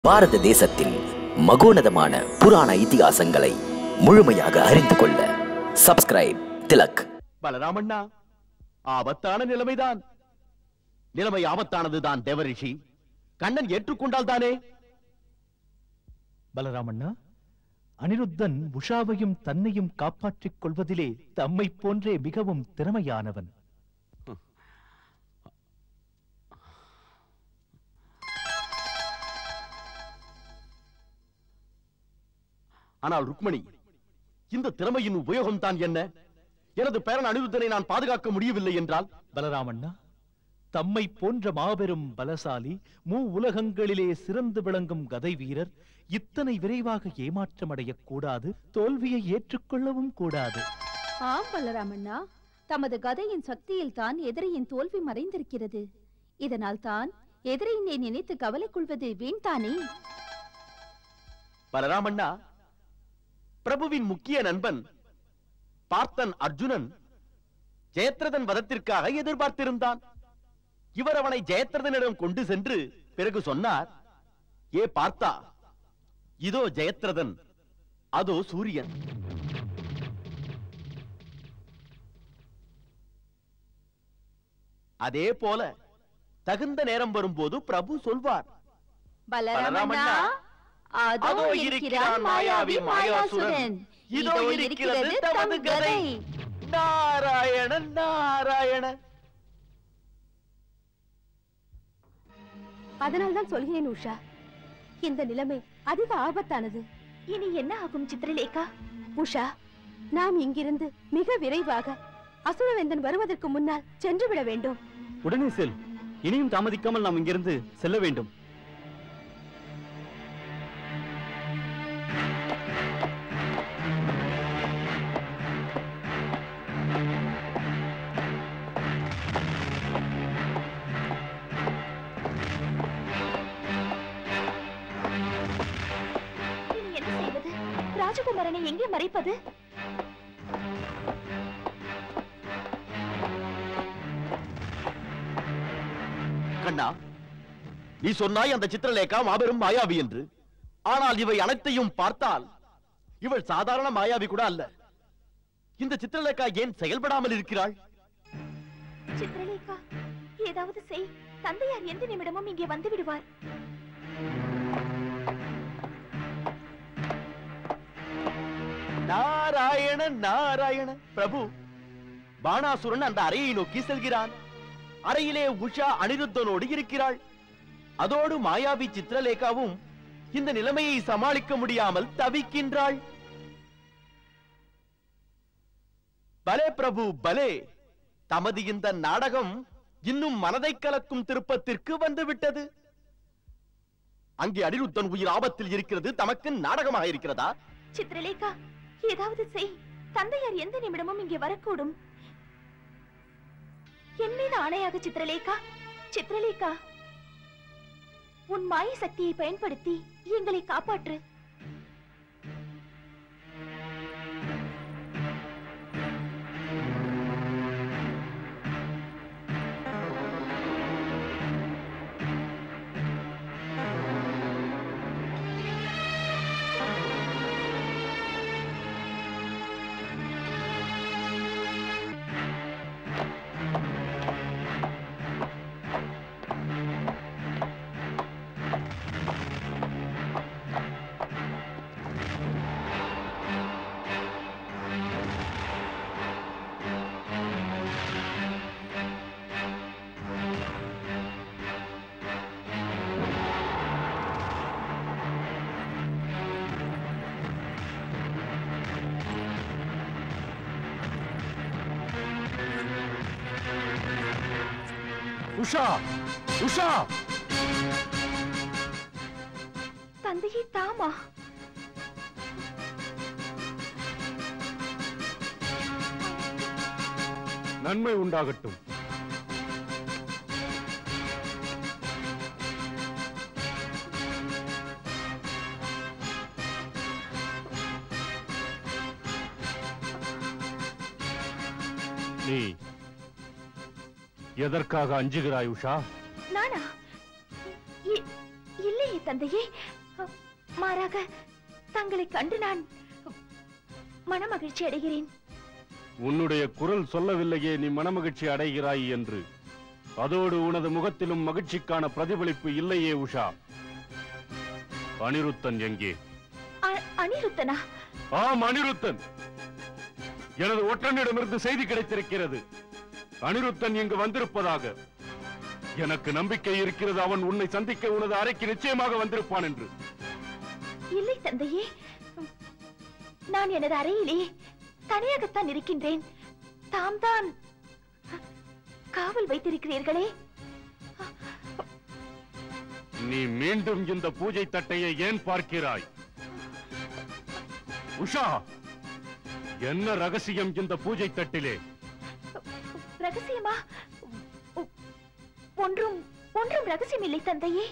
பாரத தேசத்தில் மகோனதமான புராண இதிகாசங்களை முழுமையாக அறிந்து கொள்ள சப்ஸ்கிரைப் திலக் பலராமண்ணா ஆபத்தான நிலைமைதான் நிலைமை ஆபத்தானதுதான் தேவரிஷி கண்ணன் ஏற்றுக்கொண்டால் தானே பலராமண்ணா அனிருத்தன் உஷாவையும் தன்னையும் காப்பாற்றிக் கொள்வதிலே தம்மை போன்றே மிகவும் திறமையானவன் ஆனால் ருக்மணி இந்த திறமையின் உபயோகம் தான் என்ன எனது பேரன் அனிருத்தனை நான் பாதுகாக்க முடியவில்லை என்றால் பலராமண்ணா தம்மை போன்ற மாபெரும் பலசாலி மூ உலகங்களிலே சிறந்து விளங்கும் கதை வீரர் இத்தனை விரைவாக ஏமாற்றமடையக் கூடாது தோல்வியை ஏற்றுக்கொள்ளவும் கூடாது ஆம் பலராமண்ணா தமது கதையின் சக்தியில் தான் எதிரியின் தோல்வி மறைந்திருக்கிறது இதனால் தான் எதிரியினை நினைத்து கவலை கொள்வது வீண்தானே பலராமண்ணா பிரபுவின் முக்கிய நண்பன் பார்த்தன் அர்ஜுனன் ஜெயத்ரதன் வதத்திற்காக எதிர்பார்த்திருந்தான் இவர் அவனை ஜெயத்ரதனிடம் கொண்டு சென்று பிறகு சொன்னார் ஏ பார்த்தா இதோ ஜெயத்ரதன் அதோ சூரியன் அதே போல தகுந்த நேரம் வரும்போது பிரபு சொல்வார் பலராமண்ணா அதோ இருக்கிறான் மாயாவி மாயாசுரன் இதோ இருக்கிறது தமது கதை நாராயணன் நாராயண அதனால்தான் சொல்கிறேன் உஷா இந்த நிலைமை அதிக ஆபத்தானது இனி என்ன ஆகும் சித்திரலேகா உஷா நாம் இங்கிருந்து மிக விரைவாக அசுரவேந்தன் வருவதற்கு முன்னால் சென்று விட வேண்டும் உடனே செல் இனியும் தாமதிக்காமல் நாம் இங்கிருந்து செல்ல வேண்டும் இனி என்ன செய்வது ராஜகுமாரனை எங்கே மறைப்பது கண்ணா நீ சொன்னாய் அந்த சித்திரலேகா மாபெரும் மாயாவி என்று ஆனால் இவை அனைத்தையும் பார்த்தால் இவள் சாதாரண மாயாவி கூட அல்ல இந்த சித்திரலேகா ஏன் செயல்படாமல் இருக்கிறாள் சித்திரலேகா ஏதாவது செய் தந்தையார் எந்த நிமிடமும் இங்கே வந்து விடுவார் நாராயண நாராயண பிரபு பாணாசுரன் அந்த அறையை நோக்கி செல்கிறான் அறையிலே உஷா அனிருத்தனோடு இருக்கிறாள் அதோடு மாயாவி சித்திரலேகாவும் இந்த நிலைமையை சமாளிக்க முடியாமல் தவிக்கின்றாள் பலே பிரபு பலே தமது இந்த நாடகம் இன்னும் மனதை கலக்கும் திருப்பத்திற்கு வந்துவிட்டது அங்கே அனிருத்தன் உயிர் ஆபத்தில் இருக்கிறது தமக்கு நாடகமாக இருக்கிறதா சித்திரலேகா ஏதாவது செய் தந்தையார் எந்த நிமிடமும் இங்கே வரக்கூடும் என் மீது ஆணையாக சித்திரலேகா சித்திரலேகா உன் மாய சக்தியை பயன்படுத்தி எங்களை காப்பாற்று உஷா உஷா தந்தையை தாமா நன்மை உண்டாகட்டும் நீ எதற்காக அஞ்சுகிறாய் உஷா நானா இ- இல்லையே தந்தையே மாறாக தங்களை கண்டு நான் மனமகிழ்ச்சி அடைகிறேன் உன்னுடைய குரல் சொல்லவில்லையே நீ மனமகிழ்ச்சி அடைகிறாய் என்று அதோடு உனது முகத்திலும் மகிழ்ச்சிக்கான பிரதிபலிப்பு இல்லையே உஷா அனிருத்தன் எங்கே அ- அனிருத்தனா ஆம் அனிருத்தன் எனது ஒற்றனிடமிருந்து செய்தி கிடைத்திருக்கிறது அனிருத்தன் இங்கு வந்திருப்பதாக எனக்கு நம்பிக்கை இருக்கிறது அவன் உன்னை சந்திக்க உனது அறைக்கு நிச்சயமாக வந்திருப்பான் என்று இல்லை தந்தையே நான் எனது அறையிலே தனியாகத்தான் இருக்கின்றேன் தாம் தான் காவல் வைத்திருக்கிறீர்களே நீ மீண்டும் இந்த பூஜை தட்டையை ஏன் பார்க்கிறாய் உஷா என்ன ரகசியம் இந்த பூஜை தட்டிலே ரகசியமா ஒ- ஒன்றும் ஒன்றும் ரகசியம் இல்லை தந்தையே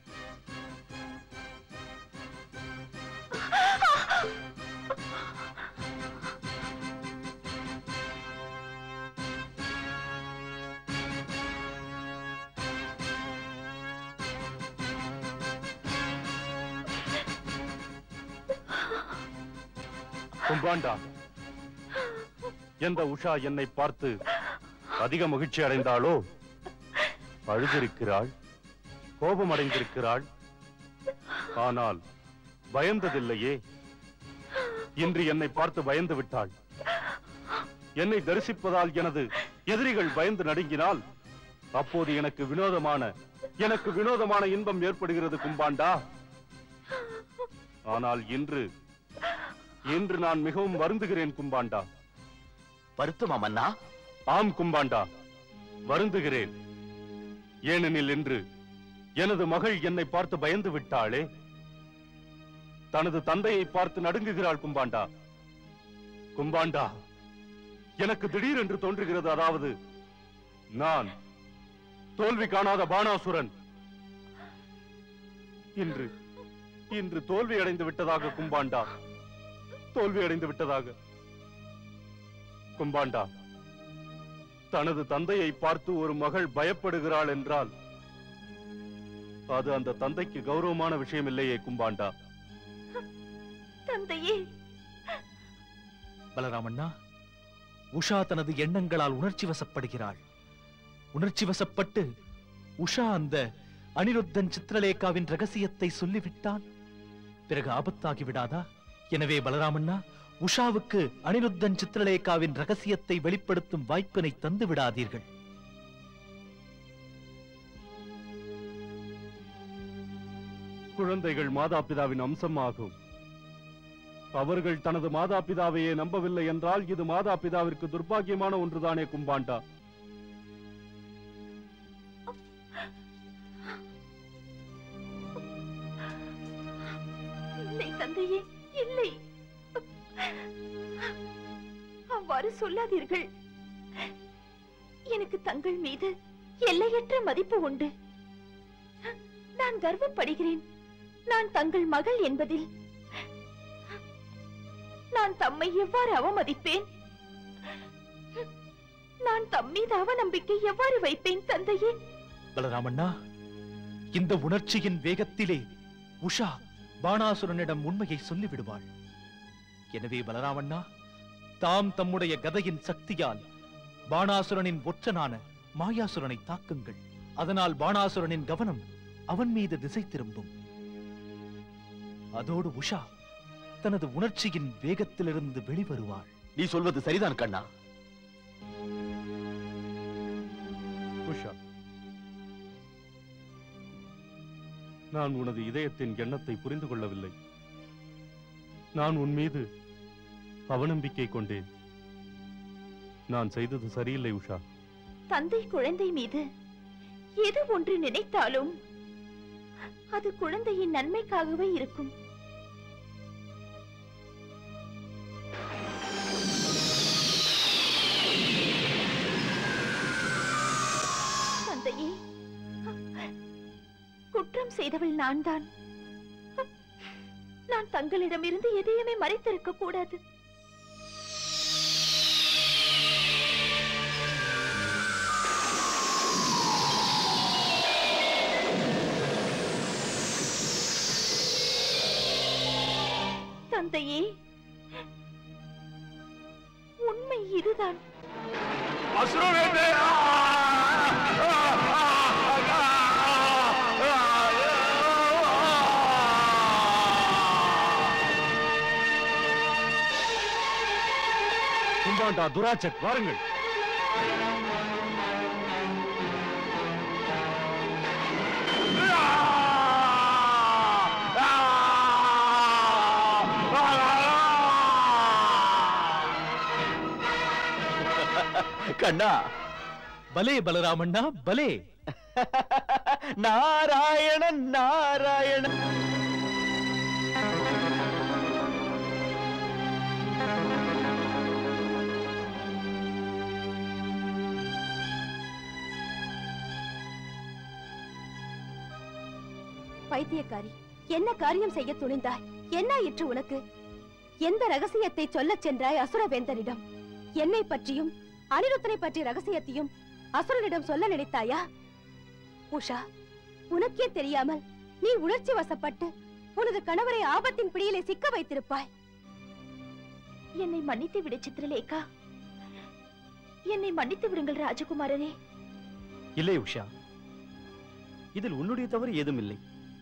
கும்பாண்டா எந்த உஷா என்னை பார்த்து அதிக மகிழ்ச்சி அடைந்தாளோ அழுதிருக்கிறாள் கோபம் அடைந்திருக்கிறாள் ஆனால் பயந்ததில்லையே இன்று என்னை பார்த்து பயந்து விட்டாள் என்னை தரிசிப்பதால் எனது எதிரிகள் பயந்து நடுங்கினால் அப்போது எனக்கு வினோதமான எனக்கு வினோதமான இன்பம் ஏற்படுகிறது கும்பாண்டா ஆனால் இன்று இன்று நான் மிகவும் வருந்துகிறேன் கும்பாண்டா வருத்தமா மன்னா ஆம் கும்பாண்டா வருந்துகிறேன் ஏனெனில் இன்று எனது மகள் என்னை பார்த்து பயந்து விட்டாளே தனது தந்தையை பார்த்து நடுங்குகிறாள் கும்பாண்டா கும்பாண்டா எனக்கு திடீரென்று தோன்றுகிறது அதாவது நான் தோல்வி காணாத பானாசுரன் இன்று இன்று தோல்வி அடைந்து விட்டதாக கும்பாண்டா தோல்வி அடைந்து விட்டதாக கும்பாண்டா தனது தந்தையை பார்த்து ஒரு மகள் பயப்படுகிறாள் என்றால் அது அந்த தந்தைக்கு கௌரவமான விஷயம் இல்லையே கும்பாண்டா தந்தையே பலராமண்ணா உஷா தனது எண்ணங்களால் உணர்ச்சி வசப்படுகிறாள் உணர்ச்சி வசப்பட்டு உஷா அந்த அனிருத்தன் சித்திரலேகாவின் ரகசியத்தை சொல்லிவிட்டால் பிறகு ஆபத்தாகி விடாதா எனவே பலராமண்ணா உஷாவுக்கு அனிருத்தன் சித்திரலேகாவின் ரகசியத்தை வெளிப்படுத்தும் வாய்ப்பினை தந்து விடாதீர்கள் குழந்தைகள் மாதாபிதாவின் அம்சமாகும் அவர்கள் தனது மாதாபிதாவையே நம்பவில்லை என்றால் இது மாதாபிதாவிற்கு துர்பாக்கியமான ஒன்றுதானே கும்பாண்டா இல்லை தந்தையே இல்லை அவ்வாறு சொல்லாதீர்கள் எனக்கு தங்கள் மீது எல்லையற்ற மதிப்பு உண்டு நான் கர்வப்படுகிறேன் நான் தங்கள் மகள் என்பதில் நான் தம்மை எவ்வாறு அவமதிப்பேன் நான் தம் மீது அவநம்பிக்கை எவ்வாறு வைப்பேன் தந்தையே பலராமண்ணா இந்த உணர்ச்சியின் வேகத்திலே உஷா பாணாசுரனிடம் உண்மையை சொல்லிவிடுவாள் எனவே பலராமண்ணா தாம் தம்முடைய கதையின் சக்தியால் பாணாசுரனின் ஒற்றனான மாயாசுரனை தாக்குங்கள் அதனால் பாணாசுரனின் கவனம் அவன் மீது திசை திரும்பும் அதோடு உஷா தனது உணர்ச்சியின் வேகத்திலிருந்து வெளிவருவாள் நீ சொல்வது சரிதான் கண்ணா உஷா நான் உனது இதயத்தின் எண்ணத்தை புரிந்து கொள்ளவில்லை நான் உன் மீது அவநம்பிக்கை கொண்டேன் நான் செய்தது சரியில்லை உஷா தந்தை குழந்தை மீது எது ஒன்று நினைத்தாலும் அது குழந்தையின் நன்மைக்காகவே இருக்கும் தந்தையே குற்றம் செய்தவள் நான்தான் நான் தங்களிடமிருந்து எதையுமே மறைத்திருக்க கூடாது தந்தையே உண்மை இதுதான் அசுரவேந்தே கும்பாண்டா துராச்சக் வாருங்கள் கண்ணா பலே பலராமண்ணா பலே நாராயணன் நாராயணன் பைத்தியக்காரி என்ன காரியம் செய்ய துணிந்தாய் என்ன ஆயிற்று உனக்கு எந்த ரகசியத்தை சொல்லச் சென்றாய் அசுரவேந்தனிடம் என்னை பற்றியும் அனிருத்தனை பற்றிய ரகசியத்தையும் அசுரனிடம் சொல்ல நினைத்தாயா உஷா உனக்கே தெரியாமல் நீ உணர்ச்சி வசப்பட்டு உனது கணவரை ஆபத்தின் பிடியிலே சிக்க வைத்திருப்பாய் என்னை மன்னித்து விடு சித்திரலேகா என்னை மன்னித்து விடுங்கள் ராஜகுமாரரே இல்லை உஷா இதில் உன்னுடைய தவறு ஏதும் இல்லை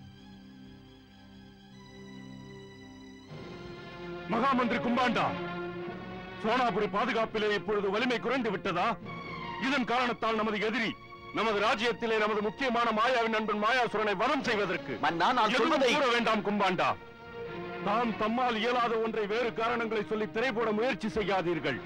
மகாமந்திரி கும்பாண்டா சோனாபுரி பாதுகாப்பிலே இப்பொழுது வலிமை குறைந்து விட்டதா இதன் காரணத்தால் நமது எதிரி நமது ராஜ்யத்திலே நமது முக்கியமான மாயாவின் நண்பன் மாயாசுரனை வதம் செய்வதற்கு மன்னா நான் எதுவும் சொல்வதை கூற வேண்டாம் கும்பாண்டா தாம் தம்மால் இயலாத ஒன்றை வேறு காரணங்களை சொல்லி திரைப்பட முயற்சி செய்யாதீர்கள்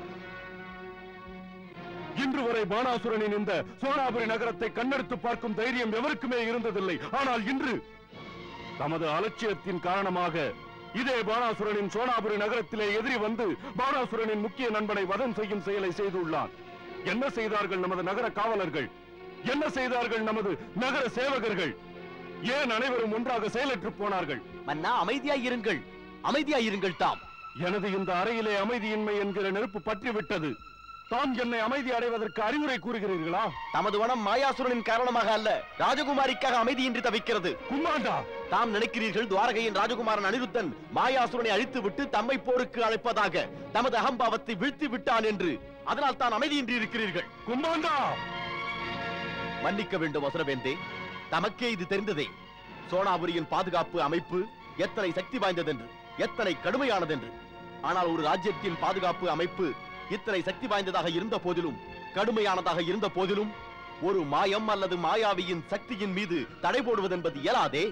இன்று வரை பானாசுரனின் இந்த சோனாபுரி நகரத்தை கண்ணெடுத்து பார்க்கும் தைரியம் எவருக்குமே இருந்ததில்லை ஆனால் இன்று தமது அலட்சியத்தின் காரணமாக இதே பானாசுரனின் சோனாபுரி நகரத்திலே எதிரி வந்து பானாசுரனின் முக்கிய நண்பனை வதம் செய்யும் செயலை செய்துள்ளான் என்ன செய்தார்கள் நமது நகர காவலர்கள் என்ன செய்தார்கள் நமது நகர சேவகர்கள் ஏன் அனைவரும் ஒன்றாக செயலற்று போனார்கள் மன்னா அமைதியாயிருங்கள் அமைதியாயிருங்கள் தாம் எனது இந்த அறையிலே அமைதியின்மை என்கிற நெருப்பு பற்றிவிட்டது தாம் என்னை அமைதி அடைவதற்கு அறிவுரை கூறுகிறீர்களா தமது வனம் மாயாசுரனின் காரணமாக அல்ல ராஜகுமாரிக்காக அமைதியின்றி தவிக்கிறது கும்மாண்டா தாம் நினைக்கிறீர்கள் துவாரகையின் ராஜகுமாரன் அனிருத்தன் மாயாசுரனை அழித்து விட்டு தம்மை போருக்கு அழைப்பதாக தமது அகம்பாவத்தை வீழ்த்தி விட்டான் என்று அதனால் தான் அமைதியின்றி இருக்கிறீர்கள் கும்மாண்டா மன்னிக்க வேண்டும் அசுரவேந்தே தமக்கே இது தெரிந்ததே சோனாபுரியின் பாதுகாப்பு அமைப்பு எத்தனை சக்தி வாய்ந்ததென்று எத்தனை கடுமையானதென்று ஆனால் ஒரு ராஜ்யத்தின் பாதுகாப்பு அமைப்பு இத்தனை சக்தி வாய்ந்ததாக இருந்த போதிலும் கடுமையானதாக இருந்த போதிலும் ஒரு மாயம் அல்லது மாயாவியின் சக்தியின் மீது தடை போடுவதென்பது இயலாதே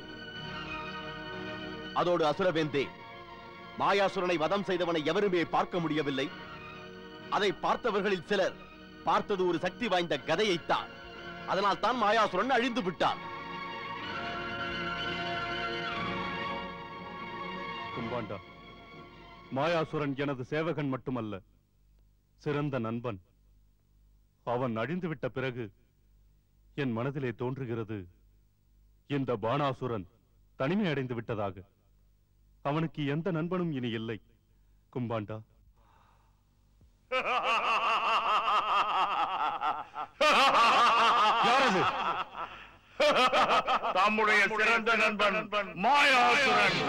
அதோடு அசுரவேந்தே மாயாசுரனை வதம் செய்தவனை எவருமே பார்க்க முடியவில்லை அதை பார்த்தவர்களில் சிலர் பார்த்தது ஒரு சக்தி வாய்ந்த கதையைத்தான் அதனால் தான் மாயாசுரன் அழிந்து விட்டான் கும்பாண்டா மாயாசுரன் எனது சேவகன் மட்டுமல்ல சிறந்த நண்பன் அவன் அழிந்துவிட்ட பிறகு என் மனதிலே தோன்றுகிறது இந்த பானாசுரன் தனிமை அடைந்து விட்டதாக அவனுக்கு எந்த நண்பனும் இனி இல்லை கும்பாண்டா யாரது தம்முடைய சிறந்த நண்பன் மாயாசுரன்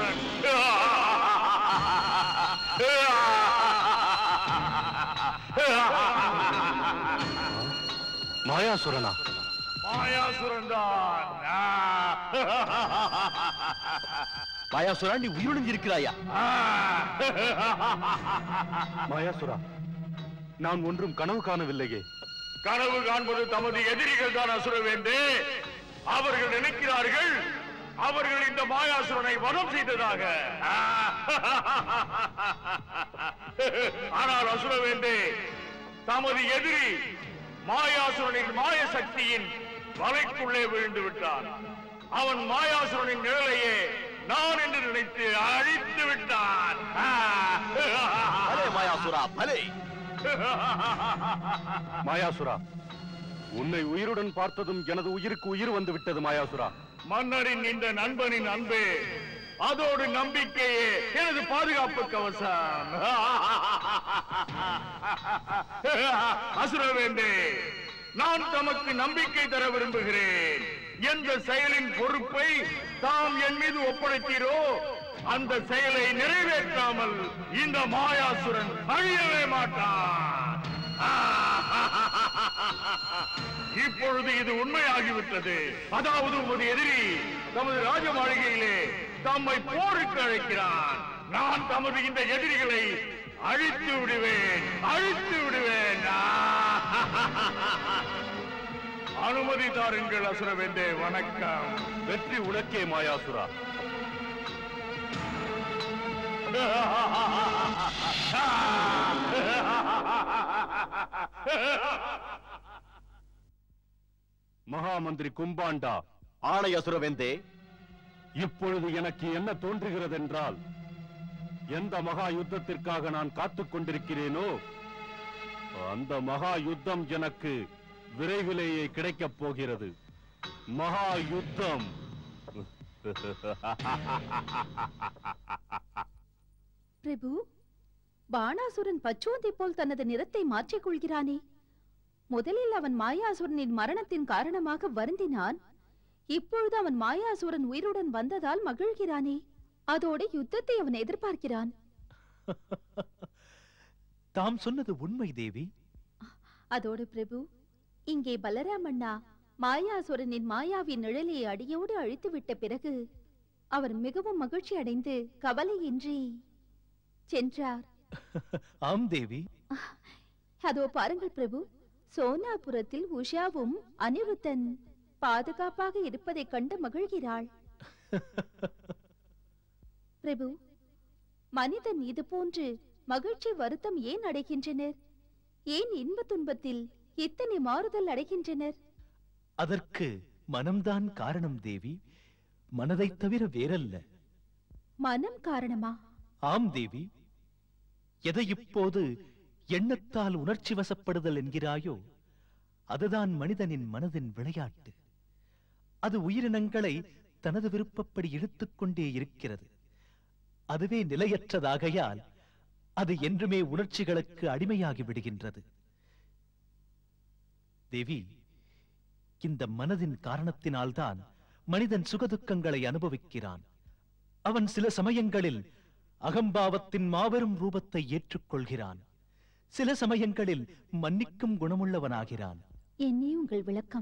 மாயாசுரனா மாயாசுரன் தான் மாயாசுரன் நீ உயிருடன் இருக்கிறாயா மாயாசுரா நான் ஒன்றும் கனவு காணவில்லையே கனவு காண்பது தமது எதிரிகள் தான் அசுர வேண்டே அவர்கள் நினைக்கிறார்கள் அவர்கள் இந்த மாயாசுரனை வதம் செய்ததாக ஆனால் அசுர வேண்டே தமது எதிரி மாயாசுரனின் மாய சக்தியின் வலைக்குள்ளே விழுந்து விட்டான் அவன் மாயாசுரனின் நிழலையே நான் என்று நினைத்து அழித்து விட்டான் பலே மாயாசுரா பலே மாயாசுரா உன்னை உயிருடன் பார்த்ததும் எனது உயிருக்கு உயிர் வந்து விட்டது மாயாசுரா மன்னரின் இந்த நண்பனின் அன்பே அதோடு நம்பிக்கையே எனது பாதுகாப்பு கவசம் அசுரவேந்தே நான் தமக்கு நம்பிக்கை தர விரும்புகிறேன் எந்த செயலின் பொறுப்பை தாம் என் மீது ஒப்படைத்தீரோ அந்த செயலை நிறைவேற்றாமல் இந்த மாயாசுரன் அழியவே மாட்டான் இப்பொழுது இது உண்மையாகிவிட்டது அதாவது உமது எதிரி தமது ராஜ மாளிகையிலே தம்மை போருக்கு அழைக்கிறான் நான் தமது இந்த எதிரிகளை அழித்து விடுவேன் அழித்து விடுவேன் அனுமதி தாருங்கள் அசுரவேந்தே வணக்கம் வெற்றி உனக்கே மாயாசுரா மகாமந்திரி கும்பாண்டா ஆணை அசுரவேந்தே இப்பொழுது எனக்கு என்ன தோன்றுகிறது என்றால் எந்த மகா யுத்தத்திற்காக நான் காத்துக் கொண்டிருக்கிறேனோ அந்த மகா யுத்தம் எனக்கு விரைவிலேயே கிடைக்கப் போகிறது மகா யுத்தம் பிரபு பாணாசுரன் பச்சோந்தி போல் தனது நிறத்தை மாற்றிக் கொள்கிறானே முதலில் அவன் மாயாசுரனின் மரணத்தின் காரணமாக வருந்தினான் இப்பொழுது அவன் மாயாசுரன் உயிருடன் வந்ததால் மகிழ்கிறானே அதோடு யுத்தத்தை அவன் எதிர்பார்க்கிறான் தாம் சொன்னது உண்மை தேவி அதோடு பிரபு இங்கே பலராமண்ணா மாயாசுரனின் மாயாவின் நிழலை அடியோடு அழித்துவிட்ட பிறகு அவர் மிகவும் மகிழ்ச்சி அடைந்து கவலையின்றி சென்றார் ஆம் தேவி அதோ பாருங்கள் பிரபு சோனாபுரத்தில் உஷாவும் அனிருத்தன் பாதுகாப்பாக இருப்பதைக் கண்டு மகிழ்கிறாள் பிரபு மனிதன் இது போன்று மகிழ்ச்சி வருத்தம் ஏன் அடைகின்றனர் ஏன் இன்ப துன்பத்தில் இத்தனை மாறுதல் அடைகின்றனர் அதற்கு மனம்தான் காரணம் தேவி மனதைத் தவிர வேறல்ல மனம் காரணமா ஆம் தேவி எதை இப்போது எண்ணத்தால் உணர்ச்சி வசப்படுதல் என்கிறாயோ அதுதான் மனிதனின் மனதின் விளையாட்டு அது உயிரினங்களை தனது விருப்பப்படி இழுத்துக் கொண்டே இருக்கிறது அதுவே நிலையற்றதாகையால் அது என்றுமே உணர்ச்சிகளுக்கு அடிமையாகி விடுகின்றது தேவி இந்த மனதின் காரணத்தினால்தான் மனிதன் சுகதுக்கங்களை அனுபவிக்கிறான் அவன் சில சமயங்களில் அகம்பாவத்தின் மாபெரும் ரூபத்தை ஏற்றுக்கொள்கிறான் சில சமயங்களில் மன்னிக்கும் குணமுள்ளவனாகிறான் என்னே உங்கள் விளக்கம்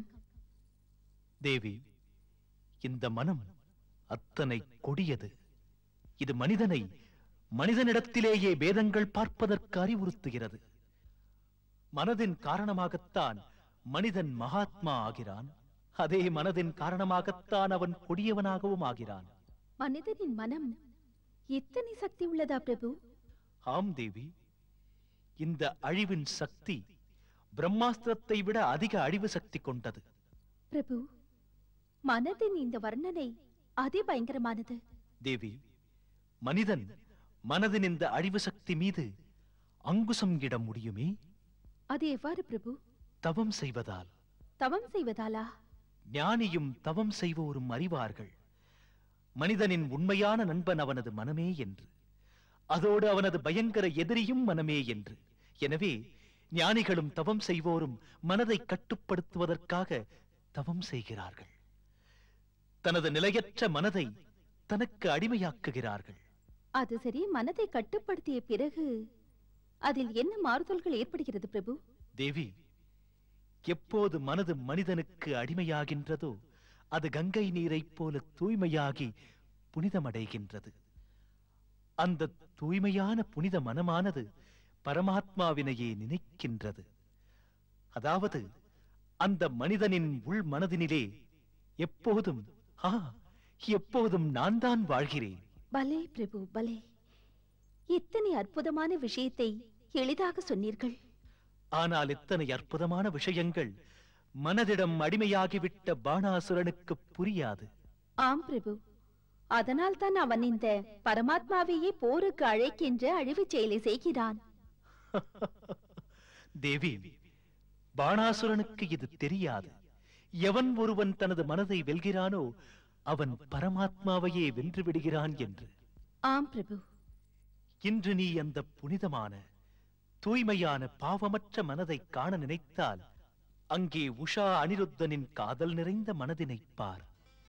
தேவி இந்த மனம் அத்தனை கொடியது இது மனிதனை மனிதனிடத்திலேயே வேதங்கள் பார்ப்பதற்கு அறிவுறுத்துகிறது மனதின் காரணமாகத்தான் மனிதன் மகாத்மா ஆகிறான் அதே மனதின் காரணமாகத்தான் அவன் கொடியவனாகவும் ஆகிறான் மனிதனின் மனம் இத்தனை சக்தி உள்ளதா பிரபு ஆம் தேவி இந்த அழிவின் சக்தி பிரம்மாஸ்திரத்தை விட அதிக அழிவு சக்தி கொண்டது பிரபு மனதின் இந்த வர்ணனை அதிபயங்கரமானது தேவி மனிதன் மனதின் இந்த அழிவு சக்தி மீது அங்குசம் இட முடியுமே அது எவ்வாறு பிரபு தவம் செய்வதால் தவம் செய்வதாலா ஞானியும் தவம் செய்வோரும் அறிவார்கள் மனிதனின் உண்மையான நண்பன் அவனது மனமே என்று அதோடு அவனது பயங்கர எதிரியும் மனமே என்று எனவே ஞானிகளும் தவம் செய்வோரும் மனதை கட்டுப்படுத்துவதற்காக தவம் செய்கிறார்கள் தனது நிலையற்ற மனதை தனக்கு அடிமையாக்குகிறார்கள் அது சரி மனதை கட்டுப்படுத்திய பிறகு அதில் என்ன மாறுதல்கள் ஏற்படுகிறது பிரபு தேவி எப்போது மனது மனிதனுக்கு அடிமையாகின்றதோ அது கங்கை நீரைப் போல தூய்மையாகி புனிதமடைகின்றது அந்த தூய்மையான புனித மனமானது பரமாத்மாவினையே நினைக்கின்றது அதாவது அந்த மனிதனின் உள் மனதினிலே எப்போதும் ஆ எப்போதும் நான் தான் வாழ்கிறேன் பலே பிரபு பலே இத்தனை அற்புதமான விஷயத்தை எளிதாக சொன்னீர்கள் ஆனால் எத்தனை அற்புதமான விஷயங்கள் மனதிடம் அடிமையாகிவிட்ட பாணாசுரனுக்கு புரியாது ஆம் பிரபு அதனால் தான் அவன் இந்த பரமாத்மாவையே போருக்கு அழைக்கின்ற அழிவுச் செயலை செய்கிறான் தேவி பாணாசுரனுக்கு இது தெரியாது எவன் ஒருவன் தனது மனதை வெல்கிறானோ அவன் பரமாத்மாவையே வென்று விடுகிறான் என்று ஆம் பிரபு இன்று நீ அந்த புனிதமான தூய்மையான பாவமற்ற மனதை காண நினைத்தால் அங்கே உஷா அனிருத்தனின் காதல் நிறைந்த மனதினைப் பார்